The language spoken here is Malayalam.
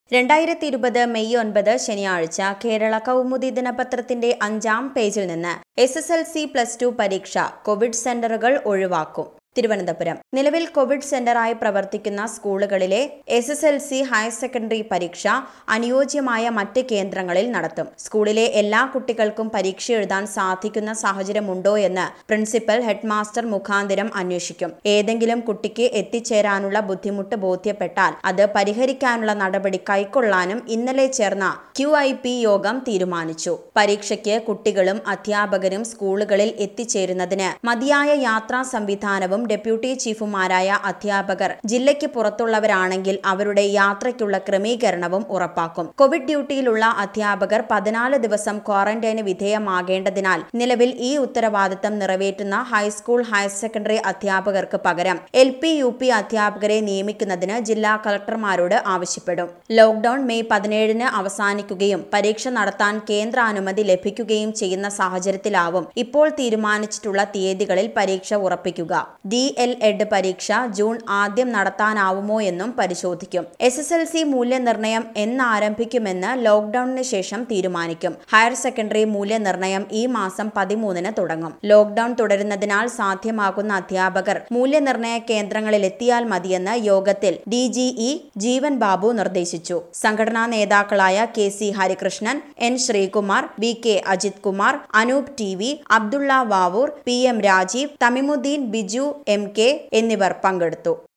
രണ്ടായിരത്തി ഇരുപത് മെയ് ഒൻപത് ശനിയാഴ്ച കേരള കൗമുദി ദിനപത്രത്തിന്റെ അഞ്ചാം പേജിൽ നിന്ന് S S L C plus two പരീക്ഷ കോവിഡ് സെന്ററുകൾ ഒഴിവാക്കും തിരുവനന്തപുരം നിലവിൽ കോവിഡ് സെന്ററായി പ്രവർത്തിക്കുന്ന സ്കൂളുകളിലെ S S L C higher secondary പരീക്ഷ അനുയോജ്യമായ മറ്റ് കേന്ദ്രങ്ങളിൽ നടത്തും സ്കൂളിലെ എല്ലാ കുട്ടികൾക്കും പരീക്ഷ എഴുതാൻ സാധിക്കുന്ന സാഹചര്യമുണ്ടോ എന്ന് പ്രിൻസിപ്പൽ ഹെഡ്മാസ്റ്റർ മുഖാന്തിരം അന്വേഷിക്കും ഏതെങ്കിലും കുട്ടിക്ക് എത്തിച്ചേരാനുള്ള ബുദ്ധിമുട്ട് ബോധ്യപ്പെട്ടാൽ അത് പരിഹരിക്കാനുള്ള നടപടി കൈക്കൊള്ളാനും ഇന്നലെ ചേർന്ന ക്യു ഐ പി യോഗം തീരുമാനിച്ചു പരീക്ഷയ്ക്ക് കുട്ടികളും അധ്യാപകരും സ്കൂളുകളിൽ എത്തിച്ചേരുന്നതിന് മതിയായ യാത്രാ സംവിധാനവും ഡെപ്യൂട്ടി ചീഫുമാരായ അധ്യാപകർ ജില്ലയ്ക്ക് പുറത്തുള്ളവരാണെങ്കിൽ അവരുടെ യാത്രയ്ക്കുള്ള ക്രമീകരണവും ഉറപ്പാക്കും കോവിഡ് ഡ്യൂട്ടിയിലുള്ള അധ്യാപകർ പതിനാല് ദിവസം ക്വാറന്റൈന് വിധേയമാകേണ്ടതിനാൽ നിലവിൽ ഈ ഉത്തരവാദിത്തം നിറവേറ്റുന്ന ഹൈസ്കൂൾ ഹയർ സെക്കൻഡറി അധ്യാപകർക്ക് പകരം എൽ പി യു പി അധ്യാപകരെ നിയമിക്കുന്നതിന് ജില്ലാ കളക്ടർമാരോട് ആവശ്യപ്പെടും ലോക്ഡൌൺ മെയ് പതിനേഴിന് അവസാനിക്കുകയും പരീക്ഷ നടത്താൻ കേന്ദ്ര അനുമതി ലഭിക്കുകയും ചെയ്യുന്ന സാഹചര്യത്തിലാവും ഇപ്പോൾ തീരുമാനിച്ചിട്ടുള്ള തീയതികളിൽ പരീക്ഷ ഉറപ്പിക്കുക ഡി എൽ എഡ് പരീക്ഷ ജൂൺ ആദ്യം നടത്താനാവുമോ എന്നും പരിശോധിക്കും എസ് എസ് എൽ സി മൂല്യനിർണ്ണയം എന്ന് ആരംഭിക്കുമെന്ന് ലോക്ഡൌണിന് ശേഷം തീരുമാനിക്കും ഹയർ സെക്കൻഡറി മൂല്യനിർണ്ണയം ഈ മാസം പതിമൂന്നിന് തുടങ്ങും ലോക്ഡൌൺ തുടരുന്നതിനാൽ സാധ്യമാകുന്ന അധ്യാപകർ മൂല്യനിർണ്ണയ കേന്ദ്രങ്ങളിൽ എത്തിയാൽ മതിയെന്ന് യോഗത്തിൽ D G E Jeevan Babu നിർദ്ദേശിച്ചു സംഘടനാ നേതാക്കളായ K C Harikrishnan N Sreekumar V K Ajith Kumar Anoop T V Abdulla Vavoor P M Rajeev Thamimuddin Biju M K എന്നിവർ പങ്കെടുത്തു